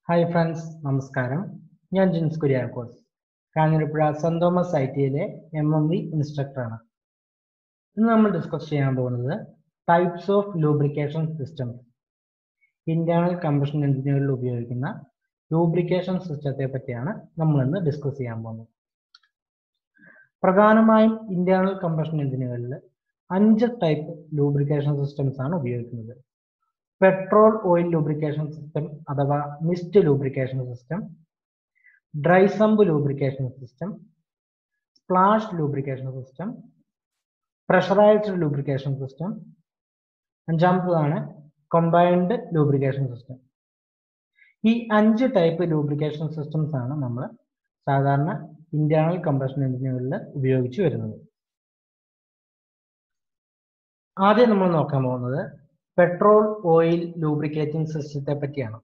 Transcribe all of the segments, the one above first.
hi friends നമസ്കാരം ഞാൻ Jins Kuriakose Kanjirappuzha Saint Thomas I ടിയിലെ എം എം വി ഇൻസ്ട്രക്ടറാണ് ഇന്ന് നമ്മൾ ഡിസ്കസ് ചെയ്യാൻ പോകുന്നത് types of lubrication systems internal combustion എഞ്ചിനുകളിൽ ഉപയോഗിക്കുന്ന ലൂബ്രിക്കേഷൻ സിസ്റ്റത്തെ പറ്റിയാണ് നമ്മൾ ഇന്ന് ഡിസ്കസ് ചെയ്യാൻ പോകുന്നത് പ്രധാനമായും ഇന്റേണൽ കമ്പഷൻ എഞ്ചിനുകളിൽ അഞ്ച് ടൈപ്പ് ലൂബ്രിക്കേഷൻ സിസ്റ്റംസ് ആണ് ഉപയോഗിക്കുന്നത് പെട്രോൾ ഓയിൽ ലൂബ്രിക്കേഷൻ സിസ്റ്റം അഥവാ mist lubrication system dry sump lubrication system splash lubrication system pressurised lubrication system അഞ്ചാമത്തതാണ് കമ്പൈൻഡ് ലൂബ്രിക്കേഷൻ സിസ്റ്റം ഈ അഞ്ച് ടൈപ്പ് ലൂബ്രിക്കേഷൻ സിസ്റ്റംസ് ആണ് നമ്മൾ സാധാരണ ഇന്റേണൽ കമ്പഷൻ എഞ്ചിനുകളിൽ ഉപയോഗിച്ച് വരുന്നത് ആദ്യം നമ്മൾ നോക്കാൻ പോകുന്നത് പെട്രോൾ ഓയിൽ ലൂബ്രിക്കേറ്റിംഗ് സിസ്റ്റത്തെ പറ്റിയാണ്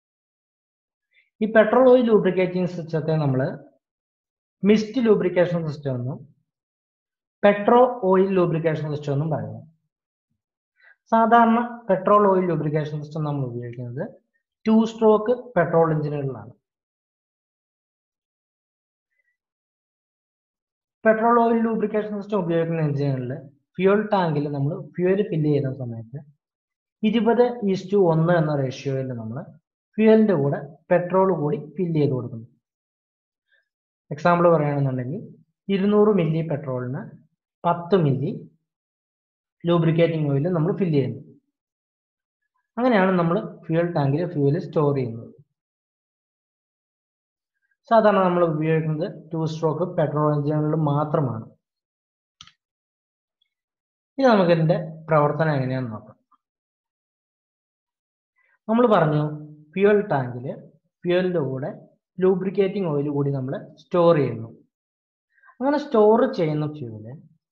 ഈ പെട്രോൾ ഓയിൽ ലൂബ്രിക്കേറ്റിംഗ് സിസ്റ്റത്തെ നമ്മൾ മിസ്റ്റ് ലൂബ്രിക്കേഷൻ സിസ്റ്റം എന്നും പെട്രോ ഓയിൽ ലൂബ്രിക്കേഷൻ സിസ്റ്റം എന്നും പറയുന്നു സാധാരണ പെട്രോൾ ഓയിൽ ലൂബ്രിക്കേഷൻ സിസ്റ്റം നമ്മൾ ഉപയോഗിക്കുന്നത് ടു സ്ട്രോക്ക് പെട്രോൾ എഞ്ചിനുകളിലാണ് പെട്രോൾ ഓയിൽ ലൂബ്രിക്കേഷൻ സിസ്റ്റം ഉപയോഗിക്കുന്ന എഞ്ചിനുകളിൽ ഫ്യൂൽ ടാങ്കിൽ നമ്മൾ ഫ്യൂൽ ഫില്ല് ചെയ്യുന്ന സമയത്ത് ഇരുപത് ഈസ്റ്റു ഒന്ന് എന്ന റേഷ്യോയിൽ നമ്മൾ ഫ്യൂവലിന്റെ കൂടെ പെട്രോൾ കൂടി ഫില്ല് ചെയ്ത് കൊടുക്കുന്നു എക്സാമ്പിൾ പറയുകയാണെന്നുണ്ടെങ്കിൽ ഇരുന്നൂറ് മില്ലി പെട്രോളിന് പത്ത് മില്ലി ലൂബ്രിക്കേറ്റിംഗ് ഓയിൽ നമ്മൾ ഫില്ല് ചെയ്യുന്നു അങ്ങനെയാണ് നമ്മൾ ഫ്യൂൽ ടാങ്കിൽ ഫ്യൂവൽ സ്റ്റോർ ചെയ്യുന്നത് സാധാരണ നമ്മൾ ഉപയോഗിക്കുന്നത് ടു സ്ട്രോക്ക് പെട്രോൾ എഞ്ചിനുകളിൽ മാത്രമാണ് ഇനി നമുക്ക് ഇതിന്റെ പ്രവർത്തനം എങ്ങനെയാണെന്ന് നോക്കാം നമ്മൾ പറഞ്ഞു ഫ്യൂൽ ടാങ്കിൽ ഫ്യൂവലിന്റെ കൂടെ ലൂബ്രിക്കേറ്റിംഗ് ഓയിൽ കൂടി നമ്മൾ സ്റ്റോർ ചെയ്യുന്നു അങ്ങനെ സ്റ്റോർ ചെയ്യുന്ന ഫ്യൂവല്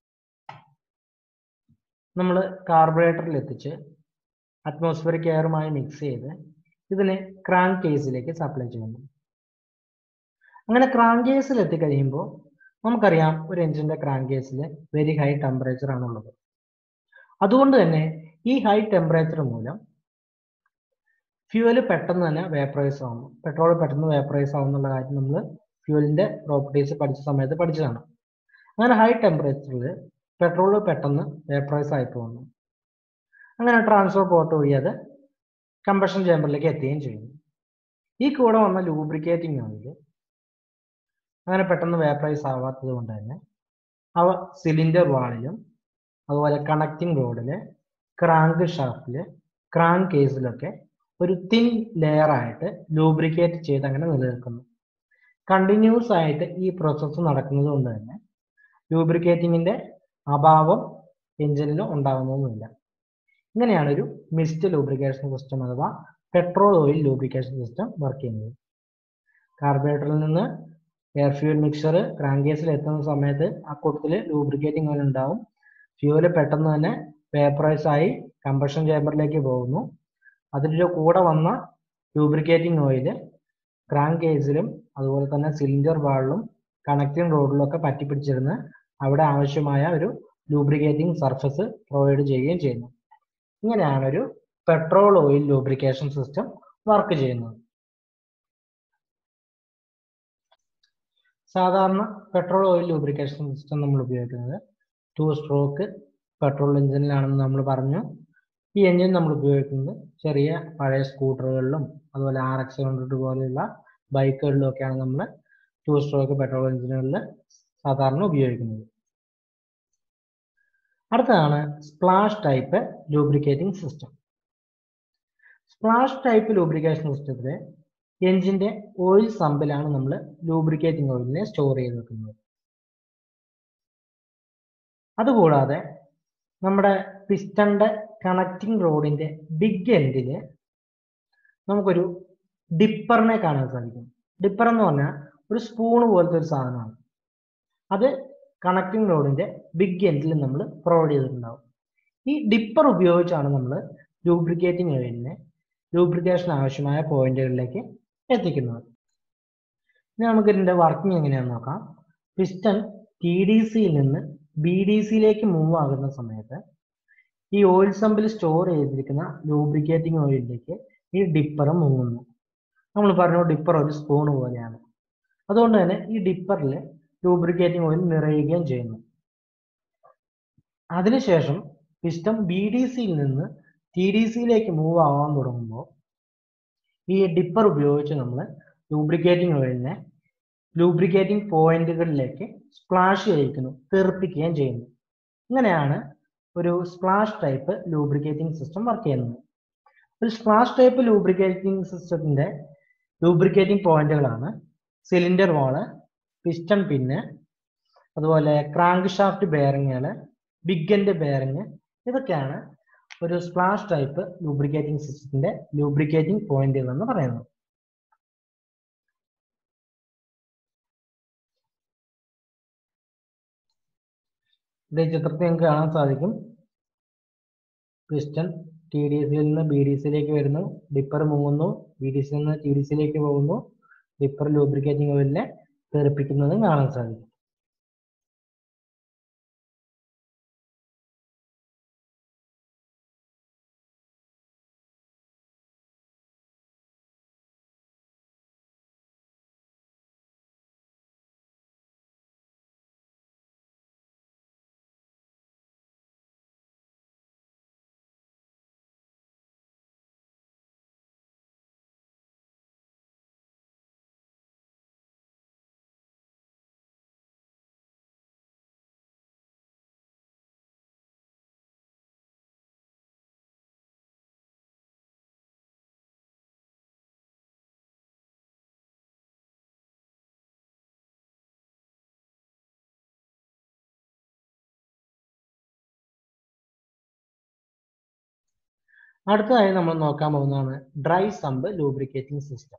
നമ്മൾ കാർബറേറ്ററിൽ എത്തിച്ച് അറ്റ്മോസ്ഫിയറിക് എയറുമായി മിക്സ് ചെയ്ത് ഇതിനെ ക്രാങ്ക് കേസിലേക്ക് സപ്ലൈ ചെയ്യുന്നു അങ്ങനെ ക്രാങ്ക് കേസിൽ എത്തിക്കഴിയുമ്പോൾ നമുക്കറിയാം ഒരു എഞ്ചിന്റെ ക്രാങ്ക് കേസിൽ വെരി ഹൈ ടെമ്പറേച്ചർ ആണുള്ളത് അതുകൊണ്ട് തന്നെ ഈ ഹൈ ടെമ്പറേച്ചർ മൂലം ഫ്യൂവൽ പെട്ടെന്ന് തന്നെ വേപ്പറൈസ് ആവുന്നു പെട്രോൾ പെട്ടെന്ന് വേപ്പറൈസ് ആവും എന്നുള്ള കാര്യം നമ്മൾ ഫ്യൂവലിന്റെ പ്രോപ്പർട്ടീസ് പഠിച്ച സമയത്ത് പഠിച്ചതാണ് അങ്ങനെ ഹൈ ടെമ്പറേച്ചറിൽ പെട്രോൾ പെട്ടെന്ന് വേപ്പറൈസ് ആയി പോകുന്നു അങ്ങനെ ട്രാൻസ്ഫർ പോർട്ട് വഴി അത് കമ്പഷൻ ചേമ്പറിലേക്ക് എത്തുകയും ചെയ്യുന്നു ഈ കൂടെ വന്ന ലൂബ്രിക്കേറ്റിംഗ് ഓയിൽ അങ്ങനെ പെട്ടെന്ന് വേപ്പറൈസ് ആവാത്തത് കൊണ്ട് തന്നെ അവ സിലിണ്ടർ വാളിലും അതുപോലെ കണക്റ്റിംഗ് റോഡില് ക്രാങ്ക് ഷാഫ്റ്റില് ക്രാങ്ക് കേസിലൊക്കെ ഒരു തിൻ ലെയർ ആയിട്ട് ലൂബ്രിക്കേറ്റ് ചെയ്ത് അങ്ങനെ നിലനിൽക്കുന്നു കണ്ടിന്യൂസ് ആയിട്ട് ഈ പ്രോസസ്സ് നടക്കുന്നത് കൊണ്ട് തന്നെ ലൂബ്രിക്കേറ്റിങ്ങിന്റെ അഭാവം എഞ്ചിനിൽ ഉണ്ടാകുന്നതുമില്ല ഇങ്ങനെയാണ് ഒരു മിസ്റ്റ് ലൂബ്രിക്കേഷൻ സിസ്റ്റം അഥവാ petrol oil lubrication system work ചെയ്യുന്നത് കാർബറേറ്ററിൽ നിന്ന് എയർ ഫ്യൂൽ മിക്സർ ക്രാങ്കേസിൽ എത്തുന്ന സമയത്ത് ആ കൂട്ടത്തിൽ ലൂബ്രിക്കേറ്റിംഗ് ഓയിൽ ഉണ്ടാവും ഫ്യൂവല് പെട്ടെന്ന് തന്നെ വേപ്പറൈസ് ആയി കമ്പഷൻ ചേമ്പറിലേക്ക് പോകുന്നു അതിൻ്റെ കൂടെ വന്ന ലൂബ്രിക്കേറ്റിംഗ് ഓയിൽ ക്രാങ്ക് കേസിലും അതുപോലെ തന്നെ സിലിണ്ടർ വാളിലും കണക്റ്റിംഗ് റോഡിലും ഒക്കെ പറ്റിപ്പിടിച്ചിരുന്ന് അവിടെ ആവശ്യമായ ഒരു ലൂബ്രിക്കേറ്റിംഗ് സർഫസ് പ്രൊവൈഡ് ചെയ്യുകയും ചെയ്യുന്നു ഇങ്ങനെയാണ് ഒരു petrol oil lubrication system work ചെയ്യുന്നത് സാധാരണ പെട്രോൾ ഓയിൽ ലൂബ്രിക്കേഷൻ സിസ്റ്റം നമ്മൾ ഉപയോഗിക്കുന്നത് ടു സ്ട്രോക്ക് പെട്രോൾ എഞ്ചിനിലാണെന്ന് നമ്മൾ പറഞ്ഞു ഈ എഞ്ചിൻ നമ്മൾ ഉപയോഗിക്കുന്നത് ചെറിയ പഴയ സ്കൂട്ടറുകളിലും അതുപോലെ ആർ എക്സ് ഹൺഡ്രഡ് പോലെയുള്ള ബൈക്കുകളിലും ഒക്കെയാണ് നമ്മൾ ടു സ്ട്രോക്ക് പെട്രോൾ എഞ്ചിനുകളിൽ സാധാരണ ഉപയോഗിക്കുന്നത് അടുത്തതാണ് splash type lubricating system splash type lubrication സിസ്റ്റത്തില് എഞ്ചിന്റെ ഓയിൽ സമ്പിലാണ് നമ്മൾ ലൂബ്രിക്കേറ്റിംഗ് ഓയിലിനെ സ്റ്റോർ ചെയ്ത് വെക്കുന്നത് അതുകൂടാതെ നമ്മുടെ പിസ്റ്റന്റെ കണക്റ്റിംഗ് റോഡിന്റെ ബിഗ് എൻഡില് നമുക്കൊരു ഡിപ്പറിനെ കാണാൻ സാധിക്കും ഡിപ്പർ എന്ന് പറഞ്ഞാൽ ഒരു സ്പൂൺ പോലത്തെ ഒരു സാധനമാണ് അത് കണക്റ്റിംഗ് റോഡിന്റെ ബിഗ് എൻഡിൽ നമ്മൾ പ്രൊവൈഡ് ചെയ്തിട്ടുണ്ടാവും ഈ ഡിപ്പർ ഉപയോഗിച്ചാണ് നമ്മൾ ലൂബ്രിക്കേറ്റിംഗ് ഓയിലിനെ ലൂബ്രിക്കേഷൻ ആവശ്യമായ പോയിന്റുകളിലേക്ക് എത്തിക്കുന്നത് ഇനി നമുക്ക് ഇതിന്റെ വർക്കിംഗ് എങ്ങനെയാണെന്ന് നോക്കാം പിസ്റ്റൺ ടി ഡി സിയിൽ നിന്ന് ബി ഡി സിയിലേക്ക് മൂവ് ആകുന്ന സമയത്ത് ഈ ഓയിൽ സമ്പിൽ സ്റ്റോർ ചെയ്തിരിക്കുന്ന ലൂബ്രിക്കേറ്റിംഗ് ഓയിലിലേക്ക് ഈ ഡിപ്പർ മുങ്ങുന്നു നമ്മൾ പറഞ്ഞു ഡിപ്പർ ഒരു സ്പൂൺ പോലെയാണ് അതുകൊണ്ട് തന്നെ ഈ ഡിപ്പറിൽ ലൂബ്രിക്കേറ്റിംഗ് ഓയിൽ നിറയുകയും ചെയ്യുന്നു അതിനുശേഷം പിസ്റ്റം ബി ഡി സിയിൽ നിന്ന് ടി ഡി സിയിലേക്ക് മൂവ് ആവാൻ തുടങ്ങുമ്പോൾ ഈ ഡിപ്പർ ഉപയോഗിച്ച് നമ്മൾ ലൂബ്രിക്കേറ്റിംഗ് ഓയിലിനെ ലൂബ്രിക്കേറ്റിംഗ് പോയിന്റുകളിലേക്ക് സ്പ്ലാഷ് ചെയ്യിക്കുന്നു തെറിപ്പിക്കുകയും ചെയ്യുന്നു ഇങ്ങനെയാണ് ഒരു splash type lubricating system work ചെയ്യുന്നത് ഒരു സ്പ്ലാഷ് ടൈപ്പ് ലൂബ്രിക്കേറ്റിംഗ് സിസ്റ്റത്തിന്റെ ലൂബ്രിക്കേറ്റിംഗ് പോയിന്റുകളാണ് സിലിണ്ടർ വാള് പിസ്റ്റൺ പിന്ന് അതുപോലെ ക്രാങ്ക് ഷാഫ്റ്റ് ബെയറിങ്ങുകൾ ബിഗ് എൻഡ് ബെയറിങ് ഇതൊക്കെയാണ് ഒരു സ്പ്ലാഷ് ടൈപ്പ് ലൂബ്രിക്കേറ്റിംഗ് സിസ്റ്റത്തിന്റെ ലൂബ്രിക്കേറ്റിംഗ് പോയിന്റുകൾ എന്ന് പറയുന്നത് ഇതേ ചിത്രത്തിൽ നിങ്ങൾക്ക് കാണാൻ സാധിക്കും പിസ്റ്റൺ ടി ഡി സിയിൽ നിന്ന് ബി ഡി സിയിലേക്ക് വരുന്നു ഡിപ്പർ മുങ്ങുന്നു ബി ഡി സിയിൽ നിന്ന് ടി ഡി സിയിലേക്ക് പോകുന്നു ഡിപ്പർ ലൂബ്രിക്കേറ്റിംഗ് ഓയിലിനെ തെറിപ്പിക്കുന്നതും കാണാൻ സാധിക്കും അടുത്തതായി നമ്മൾ നോക്കാൻ പോകുന്നതാണ് ഡ്രൈ സമ്പ് ലൂബ്രിക്കേറ്റിംഗ് സിസ്റ്റം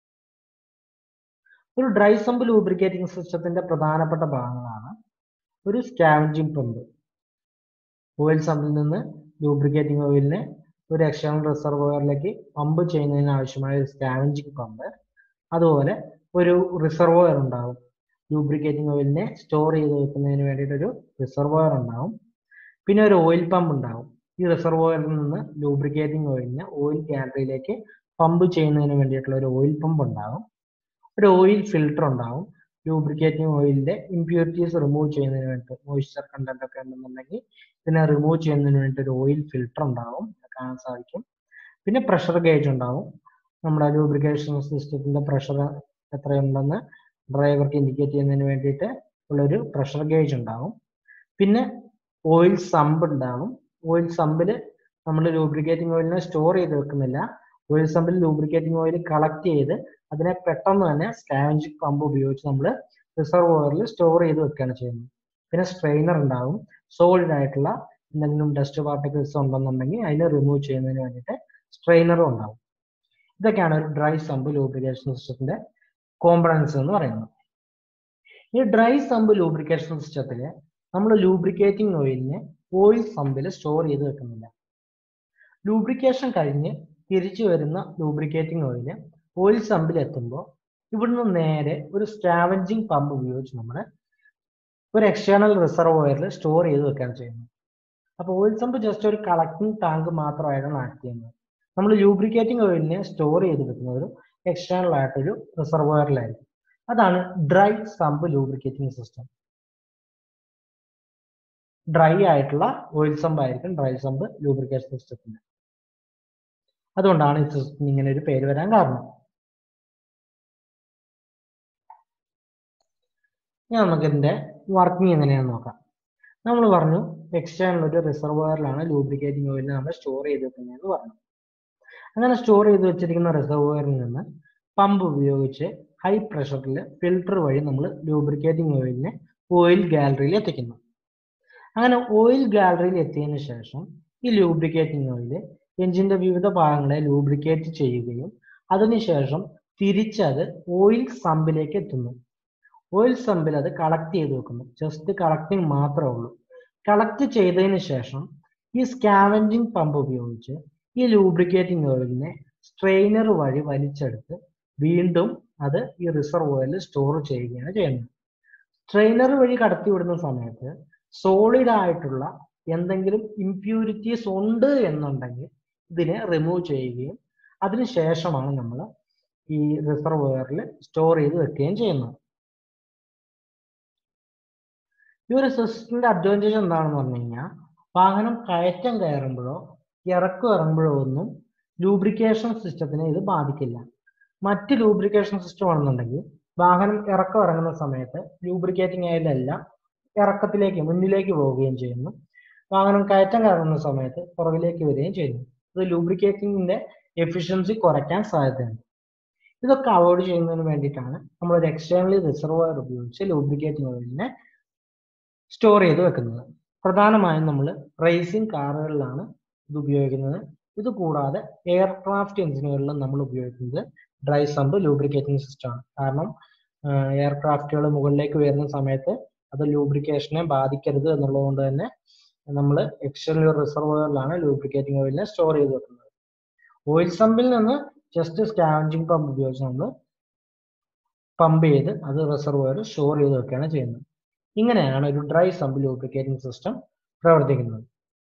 ഒരു ഡ്രൈ സമ്പ് ലൂബ്രിക്കേറ്റിംഗ് സിസ്റ്റത്തിന്റെ പ്രധാനപ്പെട്ട ഭാഗങ്ങളാണ് ഒരു സ്കാവഞ്ചിങ് പമ്പ് ഓയിൽ സമ്പിൽ നിന്ന് ലൂബ്രിക്കേറ്റിംഗ് ഓയിലിനെ ഒരു എക്സ്റ്റേണൽ റിസർവോയറിലേക്ക് പമ്പ് ചെയ്യുന്നതിന് ആവശ്യമായ ഒരു സ്കാവഞ്ചിങ് പമ്പ് അതുപോലെ ഒരു റിസർവോയർ ഉണ്ടാവും ലൂബ്രിക്കേറ്റിംഗ് ഓയിലിനെ സ്റ്റോർ ചെയ്ത് വെക്കുന്നതിന് വേണ്ടിയിട്ട് ഒരു റിസർവോയർ ഉണ്ടാവും പിന്നെ ഒരു ഓയിൽ പമ്പ് ഉണ്ടാവും ഈ റിസർവോയറിൽ നിന്ന് ലൂബ്രിക്കേറ്റിംഗ് ഓയിലിനെ ഓയിൽ ഗാലറിയിലേക്ക് പമ്പ് ചെയ്യുന്നതിന് വേണ്ടിയിട്ടുള്ള ഒരു ഓയിൽ പമ്പ് ഉണ്ടാവും ഒരു ഓയിൽ ഫിൽട്ടർ ഉണ്ടാവും ലൂബ്രിക്കേറ്റിംഗ് ഓയിലിന്റെ ഇമ്പ്യൂരിറ്റീസ് റിമൂവ് ചെയ്യുന്നതിന് വേണ്ടി മോയ്സ്ചർ കണ്ടന്റ് ഒക്കെ ഉണ്ടെന്നുണ്ടെങ്കിൽ ഇതിനെ റിമൂവ് ചെയ്യുന്നതിന് വേണ്ടി ഒരു ഓയിൽ ഫിൽട്ടർ ഉണ്ടാവും കാണാൻ സാധിക്കും പിന്നെ പ്രഷർ ഗേജ് ഉണ്ടാവും നമ്മുടെ ലൂബ്രിക്കേഷൻ സിസ്റ്റത്തിന്റെ പ്രഷർ എത്രയുണ്ടെന്ന് ഡ്രൈവർക്ക് ഇൻഡിക്കേറ്റ് ചെയ്യുന്നതിന് വേണ്ടിയിട്ട് ഉള്ളൊരു പ്രഷർ ഗേജ് ഉണ്ടാവും പിന്നെ ഓയിൽ സമ്പ് ഉണ്ടാവും ഓയിൽ സമ്പിൽ നമ്മൾ ലൂബ്രിക്കേറ്റിംഗ് ഓയിലിനെ സ്റ്റോർ ചെയ്ത് വെക്കുന്നില്ല ഓയിൽ സമ്പിൽ ലൂബ്രിക്കേറ്റിംഗ് ഓയിൽ കളക്ട് ചെയ്ത് അതിനെ പെട്ടെന്ന് തന്നെ സ്കാവഞ്ചിങ് പമ്പ് ഉപയോഗിച്ച് നമ്മൾ റിസർവോയറിൽ സ്റ്റോർ ചെയ്ത് വെക്കുകയാണ് ചെയ്യുന്നത് പിന്നെ സ്ട്രെയിനർ ഉണ്ടാവും സോളിഡ് ആയിട്ടുള്ള എന്തെങ്കിലും ഡസ്റ്റ് പാർട്ടിക്കിൾസ് ഉണ്ടെന്നുണ്ടെങ്കിൽ അതിനെ റിമൂവ് ചെയ്യുന്നതിന് വേണ്ടിയിട്ട് സ്ട്രെയിനറും ഉണ്ടാവും ഇതൊക്കെയാണ് ഒരു ഡ്രൈ സമ്പ് ലൂബ്രിക്കേഷൻ സിസ്റ്റത്തിന്റെ കോമ്പണൻസ് എന്ന് പറയുന്നത് ഈ ഡ്രൈ സമ്പ് ലൂബ്രിക്കേഷൻ സിസ്റ്റത്തിൽ നമ്മൾ ലൂബ്രിക്കേറ്റിംഗ് ഓയിലിനെ ഓയിൽ സമ്പിൽ സ്റ്റോർ ചെയ്ത് വെക്കുന്നില്ല ലൂബ്രിക്കേഷൻ കഴിഞ്ഞ് തിരിച്ചു വരുന്ന ലൂബ്രിക്കേറ്റിംഗ് ഓയിൽ ഓയിൽ സമ്പിൽ എത്തുമ്പോൾ ഇവിടുന്ന് നേരെ ഒരു സ്കാവഞ്ചിങ് പമ്പ് ഉപയോഗിച്ച് നമ്മൾ ഒരു എക്സ്റ്റേണൽ റിസർവോയറിൽ സ്റ്റോർ ചെയ്ത് വെക്കുകയാണ് ചെയ്യുന്നത് അപ്പോൾ ഓയിൽ സമ്പ് ജസ്റ്റ് ഒരു കളക്ടിങ് ടാങ്ക് മാത്രമായിട്ടാണ് ആക്ട് ചെയ്യുന്നത് നമ്മൾ ലൂബ്രിക്കേറ്റിംഗ് ഓയിലിനെ സ്റ്റോർ ചെയ്ത് വെക്കുന്നത് ഒരു എക്സ്റ്റേണൽ ആയിട്ടൊരു റിസർവോയറിലായിരിക്കും അതാണ് dry sump lubricating system dry ആയിട്ടുള്ള ഓയിൽ സമ്പ് ആയിരിക്കും ഡ്രൈ സമ്പ് ലൂബ്രിക്കേഷൻ സിസ്റ്റത്തിന് അതുകൊണ്ടാണ് ഈ സിസ്റ്റത്തിന് ഇങ്ങനെ ഒരു പേര് വരാൻ കാരണം ഇനി നമുക്ക് ഇതിന്റെ വർക്കിംഗ് എങ്ങനെയാണെന്ന് നോക്കാം നമ്മൾ പറഞ്ഞു എക്സ്റ്റേണൽ ഒരു റിസർവോയറിലാണ് ലൂബ്രിക്കേറ്റിംഗ് ഓയിലിനെ നമ്മൾ സ്റ്റോർ ചെയ്ത് വെക്കുന്നതെന്ന് പറഞ്ഞു അങ്ങനെ സ്റ്റോർ ചെയ്ത് വെച്ചിരിക്കുന്ന റിസർവോയറിൽ നിന്ന് പമ്പ് ഉപയോഗിച്ച് ഹൈ പ്രഷറിൽ ഫിൽട്ടർ വഴി നമ്മൾ ലൂബ്രിക്കേറ്റിംഗ് ഓയിലിനെ ഓയിൽ ഗാലറിയിൽ എത്തിക്കുന്നു അങ്ങനെ ഓയിൽ ഗാലറിയിൽ എത്തിയതിനു ശേഷം ഈ ലൂബ്രിക്കേറ്റിംഗ് ഓയിൽ എഞ്ചിന്റെ വിവിധ ഭാഗങ്ങളെ ലൂബ്രിക്കേറ്റ് ചെയ്യുകയും അതിനുശേഷം തിരിച്ചത് ഓയിൽ സമ്പിലേക്ക് എത്തുന്നു ഓയിൽ സമ്പിൽ അത് കളക്ട് ചെയ്ത് വെക്കുന്നു ജസ്റ്റ് കളക്ടിങ് മാത്രമേ ഉള്ളൂ കളക്ട് ചെയ്തതിന് ശേഷം ഈ സ്കാവഞ്ചിങ് പമ്പ് ഉപയോഗിച്ച് ഈ ലൂബ്രിക്കേറ്റിംഗ് ഓയിലിനെ സ്ട്രെയിനർ വഴി വലിച്ചെടുത്ത് വീണ്ടും അത് ഈ റിസർവോയറിൽ സ്റ്റോർ ചെയ്യുകയാണ് ചെയ്യുന്നത് സ്ട്രെയിനർ വഴി കടത്തിവിടുന്ന സമയത്ത് സോളിഡ് ആയിട്ടുള്ള എന്തെങ്കിലും ഇംപ്യൂരിറ്റീസ് ഉണ്ട് എന്നുണ്ടെങ്കിൽ ഇതിനെ റിമൂവ് ചെയ്യുകയും അതിനുശേഷമാണ് നമ്മൾ ഈ റിസർവോയറിൽ സ്റ്റോർ ചെയ്ത് വെക്കുകയും ചെയ്യുന്നത് ഈ ഒരു സിസ്റ്റത്തിന്റെ അഡ്വാൻറ്റേജ് എന്താണെന്ന് പറഞ്ഞു കഴിഞ്ഞാൽ വാഹനം കയറ്റം കയറുമ്പോഴോ ഇറക്കം ഇറങ്ങുമ്പോഴോ ഒന്നും ലൂബ്രിക്കേഷൻ സിസ്റ്റത്തിനെ ഇത് ബാധിക്കില്ല മറ്റ് ലൂബ്രിക്കേഷൻ സിസ്റ്റം ആണെന്നുണ്ടെങ്കിൽ വാഹനം ഇറക്കം ഇറങ്ങുന്ന സമയത്ത് ലൂബ്രിക്കേറ്റിംഗ് ആയാലെല്ലാം ഇറക്കത്തിലേക്ക് മുന്നിലേക്ക് പോവുകയും ചെയ്യുന്നു വാഹനം കയറ്റം കയറുന്ന സമയത്ത് പുറകിലേക്ക് വരികയും ചെയ്യുന്നു ഇത് ലൂബ്രിക്കേറ്റിംഗിന്റെ എഫിഷ്യൻസി കുറയ്ക്കാൻ സാധ്യതയുണ്ട് ഇതൊക്കെ അവോയ്ഡ് ചെയ്യുന്നതിന് വേണ്ടിയിട്ടാണ് നമ്മൾ ഒരു എക്സ്റ്റേണലി റിസർവോയർ ഉപയോഗിച്ച് ലൂബ്രിക്കേറ്റിംഗ് ഓയിലിനെ സ്റ്റോർ ചെയ്ത് വെക്കുന്നത് പ്രധാനമായും നമ്മൾ റേസിംഗ് കാറുകളിലാണ് ഇത് ഉപയോഗിക്കുന്നത് ഇത് കൂടാതെ എയർക്രാഫ്റ്റ് എഞ്ചിനുകളിലും നമ്മൾ ഉപയോഗിക്കുന്നത് ഡ്രൈ സമ്പ് ലൂബ്രിക്കേറ്റിംഗ് സിസ്റ്റമാണ് കാരണം എയർക്രാഫ്റ്റുകൾ മുകളിലേക്ക് വരുന്ന സമയത്ത് അത് ലൂബ്രിക്കേഷനെ ബാധിക്കരുത് എന്നുള്ളത് തന്നെ നമ്മൾ എക്സ്റ്റേണൽ റിസർവോയറിലാണ് ലൂബ്രിക്കേറ്റിംഗ് ഓയിലിനെ സ്റ്റോർ ചെയ്ത് വെക്കുന്നത് ഓയിൽ സമ്പിൽ നിന്ന് ജസ്റ്റ് സ്കാവഞ്ചിങ് പമ്പ് ഉപയോഗിച്ച് നമ്മൾ പമ്പ് ചെയ്ത് അത് റിസർവോയർ സ്റ്റോർ ചെയ്ത് വെക്കുകയാണ് ചെയ്യുന്നത് ഇങ്ങനെയാണ് ഒരു ഡ്രൈ സമ്പ് ലൂബ്രിക്കേറ്റിംഗ് സിസ്റ്റം പ്രവർത്തിക്കുന്നത്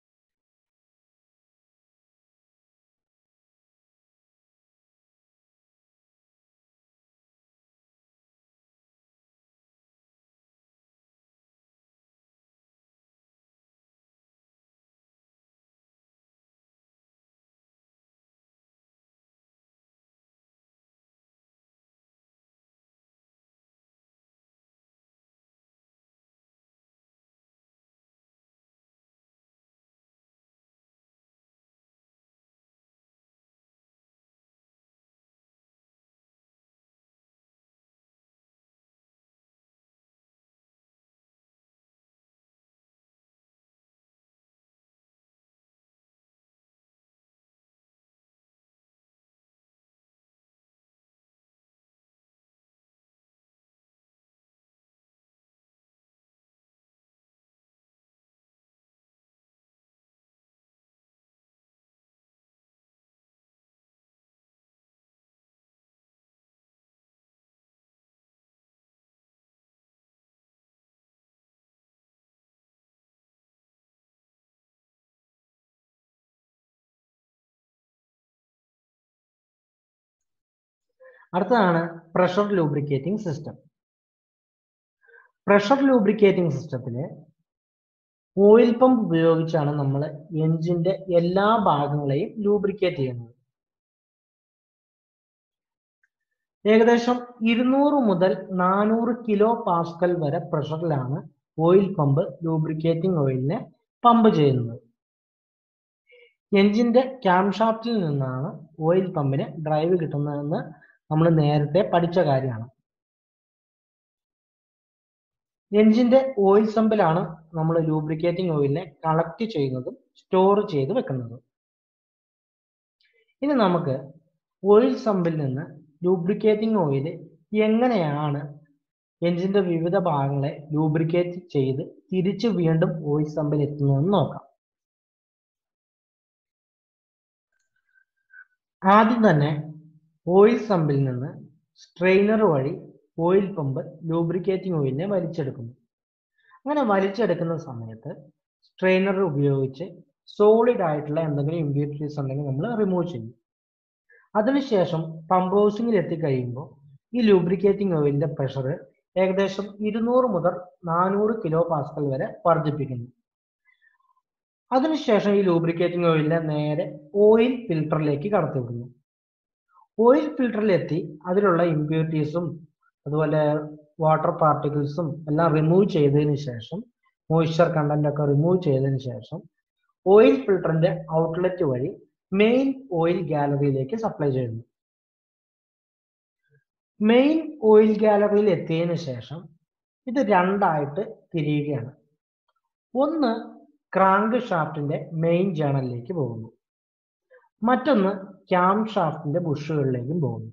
അടുത്തതാണ് pressure lubricating system pressure lubricating സിസ്റ്റത്തില് ഓയിൽ പമ്പ് ഉപയോഗിച്ചാണ് നമ്മൾ എഞ്ചിന്റെ എല്ലാ ഭാഗങ്ങളെയും ലൂബ്രിക്കേറ്റ് ചെയ്യുന്നത് ഏകദേശം ഇരുന്നൂറ് മുതൽ നാനൂറ് കിലോ പാസ്കൽ വരെ പ്രഷറിലാണ് ഓയിൽ പമ്പ് ലൂബ്രിക്കേറ്റിംഗ് ഓയിലിനെ പമ്പ് ചെയ്യുന്നത് എഞ്ചിന്റെ ക്യാംഷാഫ്റ്റിൽ നിന്നാണ് ഓയിൽ പമ്പിന് ഡ്രൈവ് കിട്ടുന്നതെന്ന് നമ്മൾ നേരത്തെ പഠിച്ച കാര്യമാണ് എഞ്ചിന്റെ ഓയിൽ സമ്പിലാണ് നമ്മൾ ലൂബ്രിക്കേറ്റിംഗ് ഓയിലിനെ കളക്ട് ചെയ്യുന്നതും സ്റ്റോർ ചെയ്ത് വെക്കുന്നതും ഇനി നമുക്ക് ഓയിൽ സമ്പിൽ നിന്ന് ലൂബ്രിക്കേറ്റിംഗ് ഓയിൽ എങ്ങനെയാണ് എഞ്ചിന്റെ വിവിധ ഭാഗങ്ങളെ ലൂബ്രിക്കേറ്റ് ചെയ്ത് തിരിച്ച് വീണ്ടും ഓയിൽ സമ്പിൽ എത്തുന്നതെന്ന് നോക്കാം ആദ്യം തന്നെ ഓയിൽ സമ്പിൽ നിന്ന് സ്ട്രെയിനർ വഴി ഓയിൽ പമ്പ് ലൂബ്രിക്കേറ്റിംഗ് ഓയിലിനെ വലിച്ചെടുക്കുന്നു അങ്ങനെ വലിച്ചെടുക്കുന്ന സമയത്ത് സ്ട്രെയിനർ ഉപയോഗിച്ച് സോളിഡ് ആയിട്ടുള്ള എന്തെങ്കിലും ഇമ്പ്യൂരിറ്റീസ് ഉണ്ടെങ്കിൽ നമ്മൾ റിമൂവ് ചെയ്യും അതിനുശേഷം പമ്പ് ഹൗസിംഗിൽ എത്തിക്കഴിയുമ്പോൾ ഈ ലൂബ്രിക്കേറ്റിംഗ് ഓയിലിന്റെ പ്രഷർ ഏകദേശം ഇരുന്നൂറ് മുതൽ നാനൂറ് കിലോ പാസ്കൽ വരെ വർദ്ധിപ്പിക്കുന്നു അതിനുശേഷം ഈ ലൂബ്രിക്കേറ്റിംഗ് ഓയിലിനെ നേരെ ഓയിൽ ഫിൽട്ടറിലേക്ക് കടത്തിവിടുന്നു ഓയിൽ ഫിൽട്ടറിൽ എത്തി അതിലുള്ള ഇമ്പ്യൂരിറ്റീസും അതുപോലെ വാട്ടർ പാർട്ടിക്കിൾസും എല്ലാം റിമൂവ് ചെയ്തതിന് ശേഷം മോയ്സ്ചർ കണ്ടന്റ് ഒക്കെ റിമൂവ് ചെയ്തതിന് ശേഷം ഓയിൽ ഫിൽട്ടറിന്റെ ഔട്ട്ലെറ്റ് വഴി മെയിൻ ഓയിൽ ഗാലറിയിലേക്ക് സപ്ലൈ ചെയ്യുന്നു മെയിൻ ഓയിൽ ഗാലറിയിൽ എത്തിയതിനു ശേഷം ഇത് രണ്ടായിട്ട് തിരിയുകയാണ് ഒന്ന് ക്രാങ്ക് ഷാഫ്റ്റിന്റെ മെയിൻ ജേണലിലേക്ക് പോകുന്നു മറ്റൊന്ന് ക്യാം ഷാഫ്റ്റിന്റെ ബുഷുകളിലേക്കും പോകുന്നു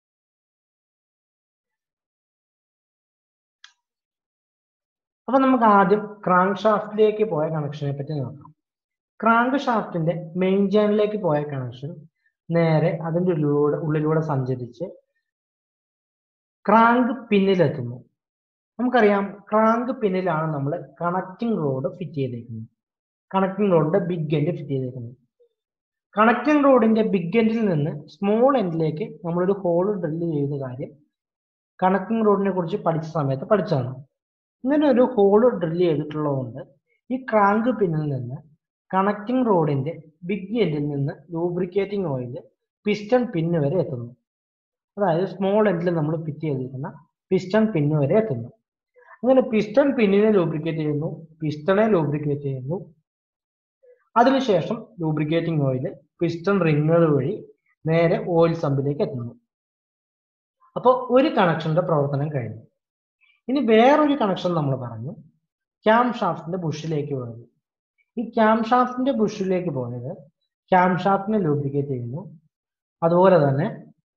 അപ്പൊ നമുക്ക് ആദ്യം ക്രാങ്ക് ഷാഫ്റ്റിലേക്ക് പോയ കണക്ഷനെ പറ്റി നോക്കാം ക്രാങ്ക് ഷാഫ്റ്റിന്റെ മെയിൻ ജേണലിലേക്ക് പോയ കണക്ഷൻ നേരെ അതിന്റെ ഉള്ളിലൂടെ ഉള്ളിലൂടെ സഞ്ചരിച്ച് ക്രാങ്ക് പിന്നിലെത്തുന്നു നമുക്കറിയാം ക്രാങ്ക് പിന്നിലാണ് നമ്മൾ കണക്റ്റിംഗ് റോഡ് ഫിറ്റ് ചെയ്തേക്കുന്നത് കണക്റ്റിംഗ് റോഡിന്റെ ബിഗ് എൻഡ് ഫിറ്റ് ചെയ്തേക്കുന്നത് കണക്റ്റിംഗ് റോഡിന്റെ ബിഗ് എൻഡിൽ നിന്ന് സ്മോൾ എൻഡിലേക്ക് നമ്മളൊരു ഹോൾ ഡ്രില്ല് ചെയ്ത കാര്യം കണക്റ്റിംഗ് റോഡിനെ കുറിച്ച് പഠിച്ച സമയത്ത് പഠിച്ചതാണ് ഇങ്ങനെ ഒരു ഹോൾ ഡ്രില്ല് ചെയ്തിട്ടുള്ളതുകൊണ്ട് ഈ ക്രാങ്ക് പിന്നിൽ നിന്ന് കണക്റ്റിംഗ് റോഡിന്റെ ബിഗ് എൻഡിൽ നിന്ന് ലൂബ്രിക്കേറ്റിംഗ് ഓയിൽ പിസ്റ്റൺ പിന്ന് വരെ എത്തുന്നു അതായത് സ്മോൾ എൻഡിൽ നമ്മൾ ഫിറ്റ് ചെയ്തിരിക്കുന്ന പിസ്റ്റൺ പിന്ന് വരെ എത്തുന്നു അങ്ങനെ പിസ്റ്റൺ പിന്നിനെ ലൂബ്രിക്കേറ്റ് ചെയ്യുന്നു പിസ്റ്റണെ ലൂബ്രിക്കേറ്റ് ചെയ്യുന്നു അതിനുശേഷം ലൂബ്രിക്കേറ്റിംഗ് ഓയിൽ പിസ്റ്റൺ റിങ്ങുകൾ വഴി നേരെ ഓയിൽ സമ്പിലേക്ക് എത്തുന്നു അപ്പോൾ ഒരു കണക്ഷന്റെ പ്രവർത്തനം കഴിഞ്ഞു ഇനി വേറൊരു കണക്ഷൻ നമ്മൾ പറഞ്ഞു ക്യാം ഷാഫ്റ്റിന്റെ ബുഷിലേക്ക് പോയത് ഈ ക്യാം ഷാഫ്റ്റിന്റെ ബുഷിലേക്ക് പോയത് ക്യാം ഷാഫ്റ്റിനെ ലൂബ്രിക്കേറ്റ് ചെയ്യുന്നു അതുപോലെ തന്നെ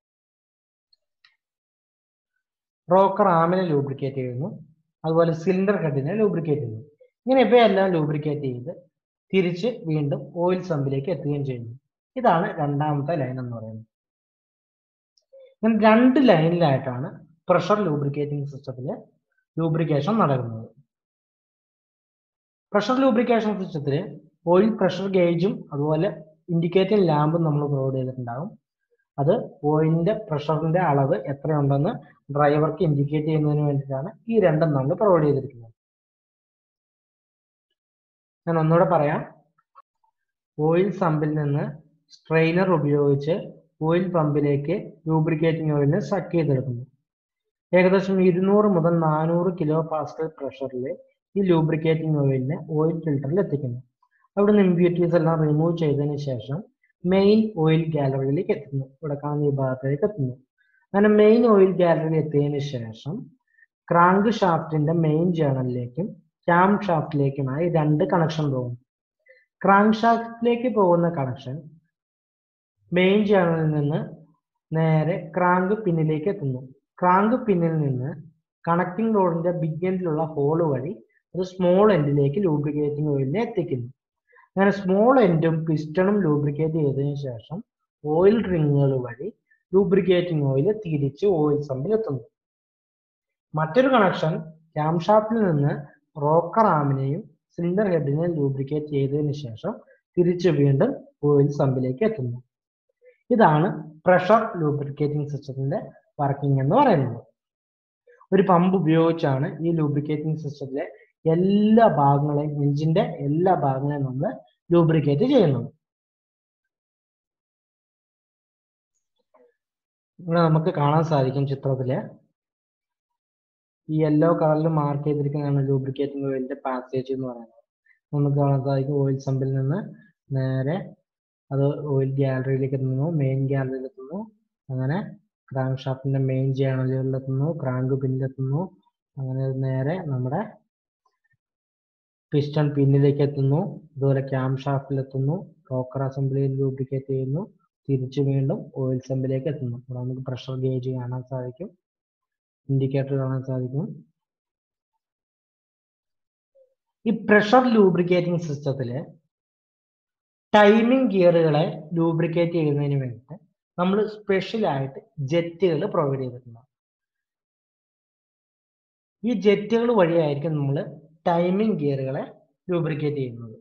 റോക്കർ ആമിനെ ലൂബ്രിക്കേറ്റ് ചെയ്യുന്നു അതുപോലെ സിലിണ്ടർ ഹെഡിനെ ലൂബ്രിക്കേറ്റ് ചെയ്യുന്നു ഇങ്ങനെ ഇവയെല്ലാം ലൂബ്രിക്കേറ്റ് ചെയ്ത് തിരിച്ച് വീണ്ടും ഓയിൽ സമ്പിലേക്ക് എത്തുകയും ചെയ്യുന്നു ഇതാണ് രണ്ടാമത്തെ ലൈൻ എന്ന് പറയുന്നത് ഇങ്ങനെ രണ്ട് ലൈനിലായിട്ടാണ് പ്രഷർ ലൂബ്രിക്കേറ്റിംഗ് സിസ്റ്റത്തിൽ ലൂബ്രിക്കേഷൻ നടക്കുന്നത് പ്രഷർ ലൂബ്രിക്കേഷൻ സിസ്റ്റത്തിൽ ഓയിൽ പ്രഷർ ഗേജും അതുപോലെ ഇൻഡിക്കേറ്റിംഗ് ലാമ്പും നമ്മൾ പ്രൊവൈഡ് ചെയ്തിട്ടുണ്ടാകും അത് ഓയിലിന്റെ പ്രഷറിന്റെ അളവ് എത്രയുണ്ടെന്ന് ഡ്രൈവർക്ക് ഇൻഡിക്കേറ്റ് ചെയ്യുന്നതിന് വേണ്ടിയിട്ടാണ് ഈ രണ്ടും നമ്മൾ പ്രൊവൈഡ് ചെയ്തിരിക്കുന്നത് ഞാൻ ഒന്നുകൂടെ പറയാം ഓയിൽ സമ്പിൽ നിന്ന് സ്ട്രെയിനർ ഉപയോഗിച്ച് ഓയിൽ പമ്പിലേക്ക് ലൂബ്രിക്കേറ്റിംഗ് ഓയിലിനെ സക്ക് ചെയ്തെടുക്കുന്നു ഏകദേശം ഇരുന്നൂറ് മുതൽ നാനൂറ് കിലോ പാസ്കൽ പ്രഷറിൽ ഈ ലൂബ്രിക്കേറ്റിംഗ് ഓയിലിനെ ഓയിൽ ഫിൽറ്ററിൽ എത്തിക്കുന്നു അവിടുന്ന് ഇമ്പ്യൂരിറ്റീസ് എല്ലാം റിമൂവ് ചെയ്തതിന് ശേഷം മെയിൻ ഓയിൽ ഗാലറിയിലേക്ക് എത്തുന്നു ഇവിടെ കാണുന്ന ഈ ഭാഗത്തേക്ക് എത്തുന്നു അങ്ങനെ മെയിൻ ഓയിൽ ഗാലറിയിൽ എത്തിയതിനു ശേഷം ക്രാങ്ക് ഷാഫ്റ്റിന്റെ മെയിൻ ജേണലിലേക്കും ക്യാം ഷാഫ്റ്റിലേക്കുമായി രണ്ട് കണക്ഷൻ പോകും ക്രാങ്ക് ഷാഫ്റ്റിലേക്ക് പോകുന്ന കണക്ഷൻ മെയിൻ ജേണലിൽ നിന്ന് നേരെ ക്രാങ്ക് പിന്നിലേക്ക് എത്തുന്നു ക്രാങ്ക് പിന്നിൽ നിന്ന് കണക്റ്റിംഗ് റോഡിന്റെ ബിഗ് എൻഡിലുള്ള ഹോൾ വഴി ഒരു സ്മോൾ എൻഡിലേക്ക് ലൂബ്രിക്കേറ്റിംഗ് ഓയിലിനെ എത്തിക്കുന്നു അങ്ങനെ സ്മോൾ എൻഡും പിസ്റ്റണും ലൂബ്രിക്കേറ്റ് ചെയ്തതിനു ശേഷം ഓയിൽ റിങ്ങുകൾ വഴി ലൂബ്രിക്കേറ്റിംഗ് ഓയിൽ തിരിച്ച് ഓയിൽ സമ്പിൽ എത്തുന്നു മറ്റൊരു കണക്ഷൻ ക്യാംഷാഫ്റ്റിൽ നിന്ന് റോക്കർ ആമിനെയും സിലിണ്ടർ ഹെഡിനെയും ലൂബ്രിക്കേറ്റ് ചെയ്തതിനു ശേഷം തിരിച്ച് വീണ്ടും ഓയിൽ സമ്പിലേക്ക് എത്തുന്നു ഇതാണ് പ്രഷർ ലൂബ്രിക്കേറ്റിംഗ് സിസ്റ്റത്തിന്റെ വർക്കിംഗ് എന്ന് പറയുന്നത് ഒരു പമ്പ് ഉപയോഗിച്ചാണ് ഈ ലൂബ്രിക്കേറ്റിംഗ് സിസ്റ്റത്തിലെ എല്ലാ ഭാഗങ്ങളെയും എഞ്ചിന്റെ എല്ലാ ഭാഗങ്ങളെയും നമ്മൾ ലൂബ്രിക്കേറ്റ് ചെയ്യുന്നത് ഇവിടെ നമുക്ക് കാണാൻ സാധിക്കും ചിത്രത്തില് ഈ യെല്ലോ കളറിൽ മാർക്ക് ചെയ്തിരിക്കുന്നതാണ് ലൂബ്രിക്കേറ്റിംഗ് ഓയിലിന്റെ പാസേജ് എന്ന് പറയുന്നത് നമുക്ക് കാണാൻ സാധിക്കും ഓയിൽ സമ്പിൽ നിന്ന് നേരെ അത് ഓയിൽ ഗാലറിയിലേക്ക് എത്തുന്നു മെയിൻ ഗാലറിയിൽ എത്തുന്നു അങ്ങനെ ക്രാങ്ക് ഷാഫ്റ്റിന്റെ മെയിൻ ജേണലുകളിൽ എത്തുന്നു ക്രാങ്ക് പിന്നിലെത്തുന്നു അങ്ങനെ നേരെ നമ്മുടെ പിസ്റ്റൺ പിന്നിലേക്ക് എത്തുന്നു അതുപോലെ ക്യാം ഷാഫ്റ്റിൽ എത്തുന്നു റോക്കർ അസംബ്ലിയിൽ ലൂബ്രിക്കേറ്റ് ചെയ്യുന്നു തിരിച്ചു വീണ്ടും ഓയിൽ സമ്പിലേക്ക് എത്തുന്നു ഇവിടെ നമുക്ക് പ്രഷർ ഗേജ് കാണാൻ സാധിക്കും ഇൻഡിക്കേറ്റർ കാണാൻ സാധിക്കും ഈ പ്രഷർ ലൂബ്രിക്കേറ്റിംഗ് സിസ്റ്റത്തില് ടൈമിംഗ് ഗിയറുകളെ ലൂബ്രിക്കേറ്റ് ചെയ്യുന്നതിന് വേണ്ടിയിട്ട് നമ്മൾ സ്പെഷ്യൽ ആയിട്ട് ജെറ്റുകൾ പ്രൊവൈഡ് ചെയ്തിട്ടുണ്ട് ഈ ജെറ്റുകൾ വഴിയായിരിക്കും നമ്മൾ ടൈമിംഗ് ഗിയറുകളെ ലൂബ്രിക്കേറ്റ് ചെയ്യുന്നത്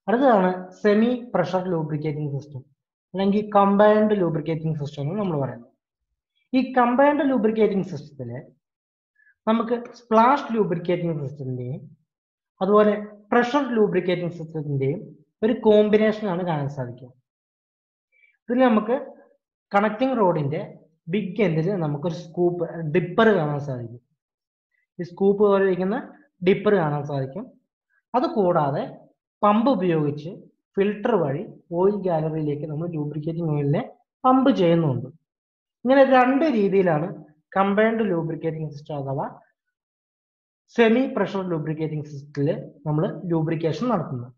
അടുത്തതാണ് സെമി പ്രഷർ ലൂബ്രിക്കേറ്റിംഗ് സിസ്റ്റം അല്ലെങ്കിൽ കമ്പൈൻഡ് ലൂബ്രിക്കേറ്റിംഗ് സിസ്റ്റം എന്ന് നമ്മൾ പറയുന്നത് ഈ കമ്പൈൻഡ് ലൂബ്രിക്കേറ്റിംഗ് സിസ്റ്റത്തിൽ നമുക്ക് സ്പ്ലാഷ് ലൂബ്രിക്കേറ്റിംഗ് സിസ്റ്റത്തിന്റെയും അതുപോലെ പ്രഷർ ലൂബ്രിക്കേറ്റിംഗ് സിസ്റ്റത്തിന്റെയും ഒരു കോമ്പിനേഷനാണ് കാണാൻ സാധിക്കുക ഇതിൽ നമുക്ക് കണക്റ്റിംഗ് റോഡിന്റെ ബിഗ് എൻഡിൽ നമുക്കൊരു സ്കൂപ്പ് ഡിപ്പർ കാണാൻ സാധിക്കും ഈ സ്കൂപ്പ് പോലെ ഇരിക്കുന്ന ഡിപ്പർ കാണാൻ സാധിക്കും അത് കൂടാതെ പമ്പ് ഉപയോഗിച്ച് ഫിൽട്ടർ വഴി ഓയിൽ ഗാലറിയിലേക്ക് നമ്മൾ ലൂബ്രിക്കേറ്റിംഗ് ഓയിലിനെ പമ്പ് ചെയ്യുന്നുണ്ട് ഇങ്ങനെ രണ്ട് രീതിയിലാണ് കമ്പൈൻഡ് ലൂബ്രിക്കേറ്റിംഗ് സിസ്റ്റം അഥവാ സെമി പ്രഷർ ലൂബ്രിക്കേറ്റിംഗ് സിസ്റ്റത്തിൽ നമ്മൾ ലൂബ്രിക്കേഷൻ നടത്തുന്നത്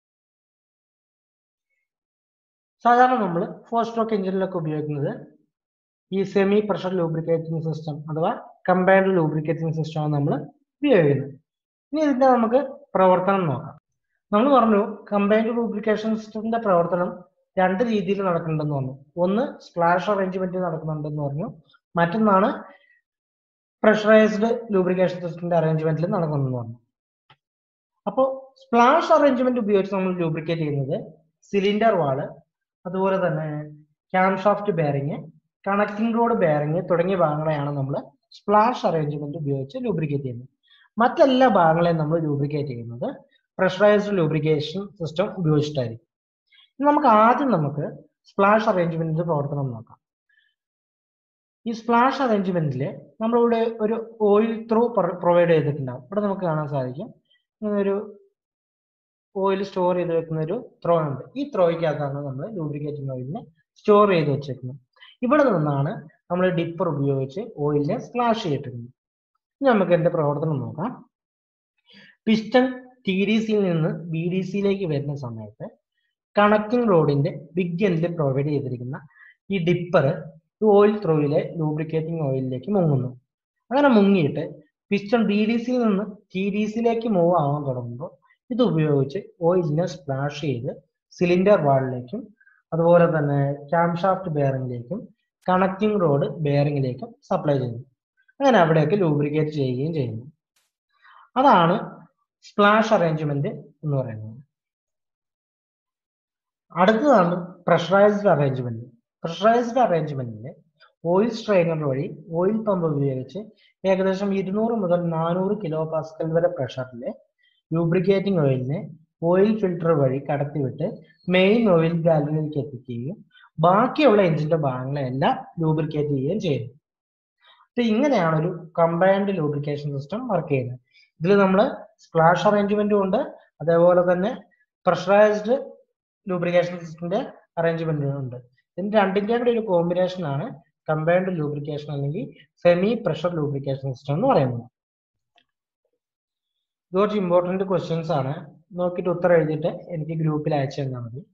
സാധാരണ നമ്മൾ ഫോർ സ്ട്രോക്ക് എഞ്ചിനിലൊക്കെ ഉപയോഗിക്കുന്നത് ഈ സെമി പ്രഷർ ലൂബ്രിക്കേറ്റിംഗ് സിസ്റ്റം അഥവാ കമ്പൈൻഡ് ലൂബ്രിക്കേറ്റിംഗ് സിസ്റ്റമാണ് നമ്മൾ ഉപയോഗിക്കുന്നത് ഇനി ഇതിന്റെ നമുക്ക് പ്രവർത്തനം നോക്കാം നമ്മൾ പറഞ്ഞു കമ്പൈൻഡ് ലൂബ്രിക്കേഷൻ സിസ്റ്റത്തിന്റെ പ്രവർത്തനം രണ്ട് രീതിയിൽ നടക്കുന്നുണ്ടെന്ന് പറഞ്ഞു ഒന്ന് സ്പ്ലാഷ് അറേഞ്ച്മെന്റ് നടക്കുന്നുണ്ടെന്ന് പറഞ്ഞു മറ്റൊന്നാണ് പ്രഷറൈസ്ഡ് ലൂബ്രിക്കേഷൻ സിസ്റ്റത്തിന്റെ അറേഞ്ച്മെന്റിൽ നടക്കുന്നെന്ന് പറഞ്ഞു അപ്പോൾ സ്പ്ലാഷ് അറേഞ്ച്മെന്റ് ഉപയോഗിച്ച് നമ്മൾ ലൂബ്രിക്കേറ്റ് ചെയ്യുന്നത് സിലിണ്ടർ വാള് അതുപോലെ തന്നെ cam shaft bearing connecting rod bearing തുടങ്ങിയ ഭാഗങ്ങളെയാണ് നമ്മൾ സ്പ്ലാഷ് അറേഞ്ച്മെന്റ് ഉപയോഗിച്ച് ലൂബ്രിക്കേറ്റ് ചെയ്യുന്നത് മറ്റെല്ലാ ഭാഗങ്ങളെയും നമ്മൾ ലൂബ്രിക്കേറ്റ് ചെയ്യുന്നത് പ്രഷറൈസ്ഡ് ലൂബ്രിക്കേഷൻ സിസ്റ്റം ഉപയോഗിച്ചിട്ടായിരിക്കും ഇനി നമുക്ക് ആദ്യം നമുക്ക് സ്പ്ലാഷ് അറേഞ്ച്മെന്റിന്റെ പ്രവർത്തനം നോക്കാം ഈ സ്പ്ലാഷ് അറേഞ്ച്മെന്റിൽ നമ്മളിവിടെ ഒരു ഓയിൽ ത്രൂ പ്രൊവൈഡ് ചെയ്തിട്ടുണ്ടാവും ഇവിടെ നമുക്ക് കാണാൻ സാധിക്കും ഇങ്ങനെ ഒരു ഓയിൽ സ്റ്റോർ ചെയ്ത് വെക്കുന്ന ഒരു ത്രോ ഉണ്ട് ഈ ത്രോയ്ക്കകത്താണ് നമ്മൾ ലൂബ്രിക്കേറ്റിംഗ് ഓയിലിനെ സ്റ്റോർ ചെയ്ത് വെച്ചേക്കുന്നത് ഇവിടെ നിന്നാണ് നമ്മൾ ഡിപ്പർ ഉപയോഗിച്ച് ഓയിലിനെ സ്പ്ലാഷ് ചെയ്തിട്ടുള്ളത് ഇനി നമുക്ക് എന്റെ പ്രവർത്തനം നോക്കാം പിസ്റ്റൺ ടി ഡി സിയിൽ നിന്ന് ബി ഡി സിയിലേക്ക് വരുന്ന സമയത്ത് കണക്റ്റിംഗ് റോഡിന്റെ ബിഗ് എൻഡിൽ പ്രൊവൈഡ് ചെയ്തിരിക്കുന്ന ഈ ഡിപ്പർ ഓയിൽ ത്രോയിലെ ലൂബ്രിക്കേറ്റിംഗ് ഓയിലിലേക്ക് മുങ്ങുന്നു അങ്ങനെ മുങ്ങിയിട്ട് പിസ്റ്റൺ ബി ഡി സിയിൽ നിന്ന് ടി ഡി സിയിലേക്ക് മൂവ് ആവാൻ തുടങ്ങുമ്പോൾ ഇത് ഉപയോഗിച്ച് ഓയിലിനെ സ്പ്ലാഷ് ചെയ്ത് സിലിണ്ടർ വാളിലേക്കും അതുപോലെ തന്നെ ക്യാംഷാഫ്റ്റ് ബെയറിംഗിലേക്കും കണക്റ്റിംഗ് റോഡ് ബെയറിംഗിലേക്കും സപ്ലൈ ചെയ്യുന്നു അങ്ങനെ അവിടെയൊക്കെ ലൂബ്രിക്കേറ്റ് ചെയ്യുകയും ചെയ്യുന്നു അതാണ് സ്പ്ലാഷ് അറേഞ്ച്മെന്റ് എന്ന് പറയുന്നത് അടുത്തതാണ് പ്രഷറൈസ്ഡ് അറേഞ്ച്മെന്റ് പ്രഷറൈസ്ഡ് അറേഞ്ച്മെന്റിൽ ഓയിൽ സ്ട്രെയിനർ വഴി ഓയിൽ പമ്പ് ഉപയോഗിച്ച് ഏകദേശം ഇരുന്നൂറ് മുതൽ നാനൂറ് കിലോ പാസ്കൽ വരെ പ്രഷറിലെ ലൂബ്രിക്കേറ്റിംഗ് ഓയിലിനെ ഓയിൽ ഫിൽട്ടർ വഴി കടത്തിവിട്ട് മെയിൻ ഓയിൽ ഗാലറിയിലേക്ക് എത്തിക്കുകയും ബാക്കിയുള്ള എഞ്ചിന്റെ ഭാഗങ്ങളെല്ലാം ലൂബ്രിക്കേറ്റ് ചെയ്യുകയും ചെയ്യുന്നു അപ്പൊ ഇങ്ങനെയാണ് ഒരു കമ്പൈൻഡ് ലൂബ്രിക്കേഷൻ സിസ്റ്റം വർക്ക് ചെയ്യുന്നത് ഇതിൽ നമ്മൾ സ്പ്ലാഷ് അറേഞ്ച്മെന്റും ഉണ്ട് അതേപോലെ തന്നെ പ്രഷറൈസ്ഡ് ലൂബ്രിക്കേഷൻ സിസ്റ്റത്തിന്റെ അറേഞ്ച്മെന്റും ഉണ്ട് ഇതിന്റെ രണ്ടിന്റെയും കൂടെ ഒരു കോമ്പിനേഷൻ ആണ് കമ്പൈൻഡ് ലൂബ്രിക്കേഷൻ അല്ലെങ്കിൽ സെമി പ്രഷർ ലൂബ്രിക്കേഷൻ സിസ്റ്റം എന്ന് പറയുന്നത് ഇത് കുറച്ച് ഇമ്പോർട്ടന്റ് ക്വസ്റ്റ്യൻസ് ആണ് നോക്കിയിട്ട് ഉത്തരം എഴുതിയിട്ട് എനിക്ക് ഗ്രൂപ്പിൽ അയച്ചു തന്നാൽ മതി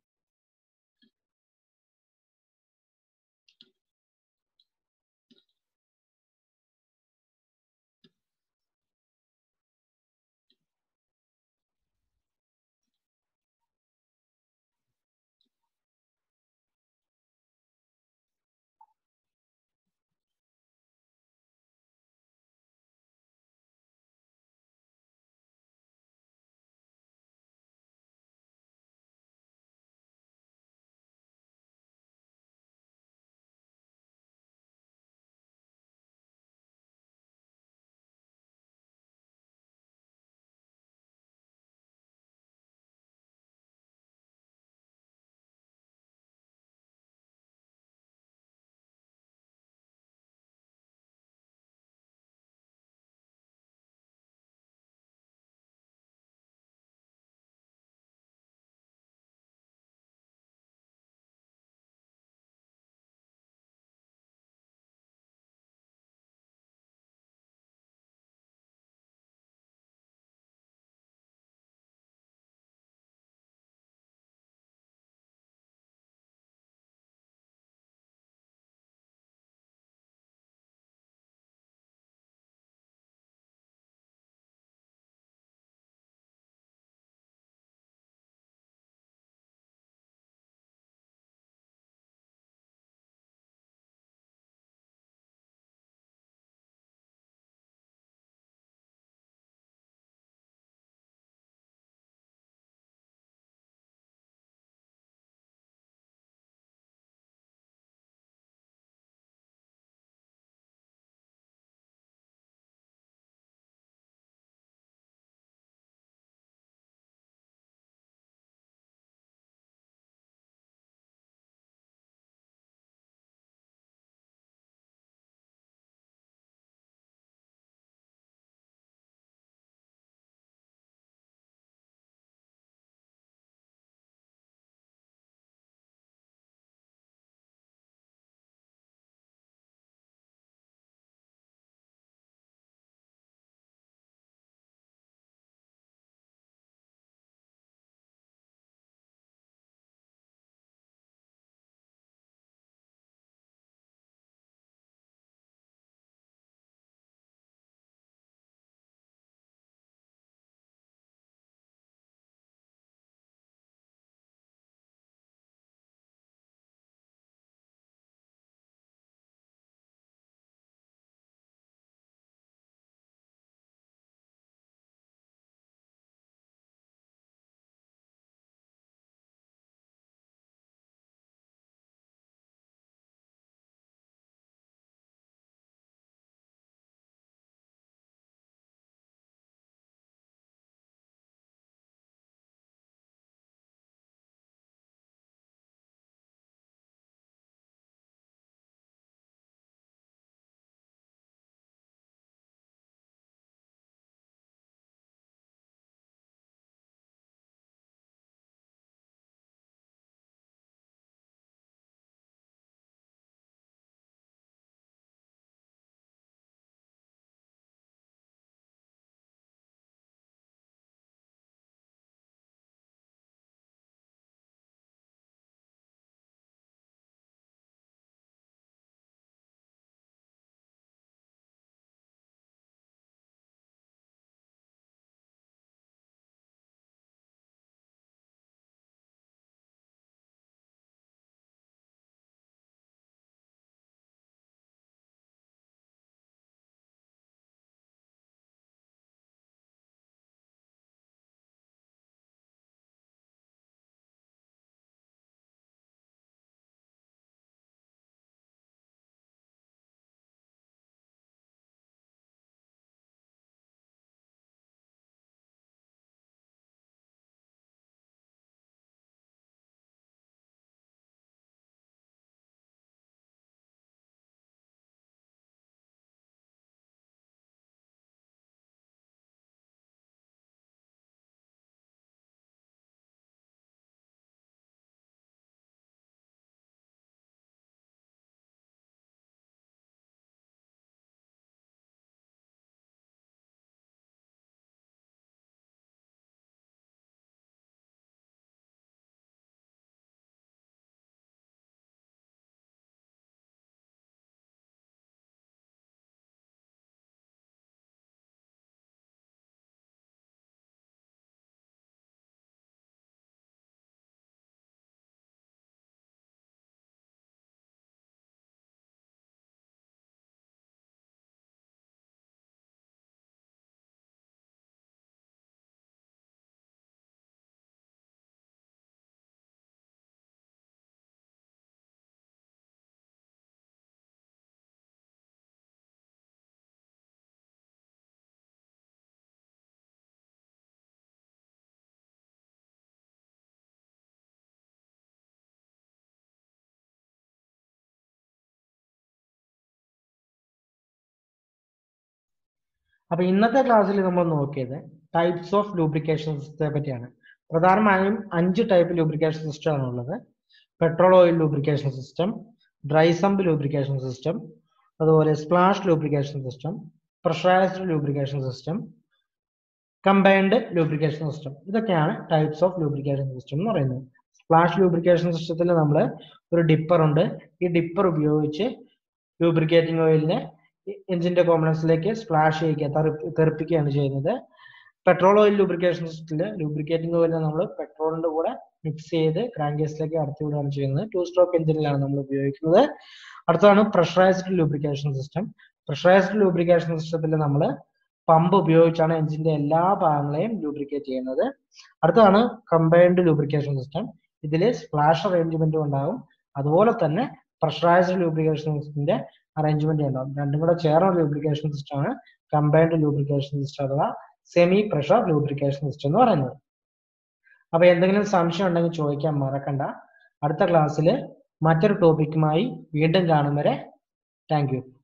അപ്പൊ ഇന്നത്തെ ക്ലാസ്സിൽ നമ്മൾ നോക്കിയത് ടൈപ്സ് ഓഫ് ലൂബ്രിക്കേഷൻ സിസ്റ്റത്തെ പറ്റിയാണ് പ്രധാനമായും അഞ്ച് ടൈപ്പ് ലൂബ്രിക്കേഷൻ സിസ്റ്റം ആണ് ഉള്ളത് petrol oil lubrication system dry sump lubrication system അതുപോലെ splash lubrication system pressurised lubrication system combined lubrication system ഇതൊക്കെയാണ് ടൈപ്സ് ഓഫ് ലൂബ്രിക്കേഷൻ സിസ്റ്റം എന്ന് പറയുന്നത് സ്പ്ലാഷ് ലൂബ്രിക്കേഷൻ സിസ്റ്റത്തിൽ നമ്മൾ ഒരു ഡിപ്പർ ഉണ്ട് ഈ ഡിപ്പർ ഉപയോഗിച്ച് ലൂബ്രിക്കേറ്റിംഗ് ഓയിലിനെ എഞ്ചിന്റെ കോമ്പണൻസിലേക്ക് സ്പ്ലാഷ് ചെയ്യുക തെറിപ്പിക്കുകയാണ് ചെയ്യുന്നത് പെട്രോൾ ഓയിൽ ലൂബ്രിക്കേഷൻ സിസ്റ്റത്തിൽ ലൂബ്രിക്കേറ്റിംഗ് ഓയിലിനെ നമ്മൾ പെട്രോളിന്റെ കൂടെ മിക്സ് ചെയ്ത് ക്രാങ്കേസിലേക്ക് കടത്തി വിടുകയാണ് ചെയ്യുന്നത് ടു സ്ട്രോക്ക് എഞ്ചിനിലാണ് നമ്മൾ ഉപയോഗിക്കുന്നത് അടുത്താണ് pressurised lubrication system pressurised lubrication സിസ്റ്റത്തിൽ നമ്മൾ പമ്പ് ഉപയോഗിച്ചാണ് എഞ്ചിന്റെ എല്ലാ ഭാഗങ്ങളെയും ലൂബ്രിക്കേറ്റ് ചെയ്യുന്നത് അടുത്താണ് കമ്പൈൻഡ് ലൂബ്രിക്കേഷൻ സിസ്റ്റം ഇതിൽ സ്പ്ലാഷ് അറേഞ്ച്മെന്റും ഉണ്ടാകും അതുപോലെ തന്നെ പ്രഷറൈസ്ഡ് ലൂബ്രിക്കേഷൻ സിസ്റ്റത്തിന്റെ അറേഞ്ച്മെന്റ് ഉണ്ടാകും രണ്ടും കൂടെ ചേർന്ന ലൂബ്രിക്കേഷൻ സിസ്റ്റമാണ് കമ്പൈൻഡ് ലൂബ്രിക്കേഷൻ സിസ്റ്റം അഥവാ സെമി പ്രഷർ ലൂബ്രിക്കേഷൻ സിസ്റ്റം എന്ന് പറയുന്നത് അപ്പൊ എന്തെങ്കിലും സംശയം ഉണ്ടെങ്കിൽ ചോദിക്കാൻ മറക്കണ്ട അടുത്ത ക്ലാസ്സിൽ മറ്റൊരു ടോപ്പിക്കുമായി വീണ്ടും കാണും വരെ താങ്ക് യു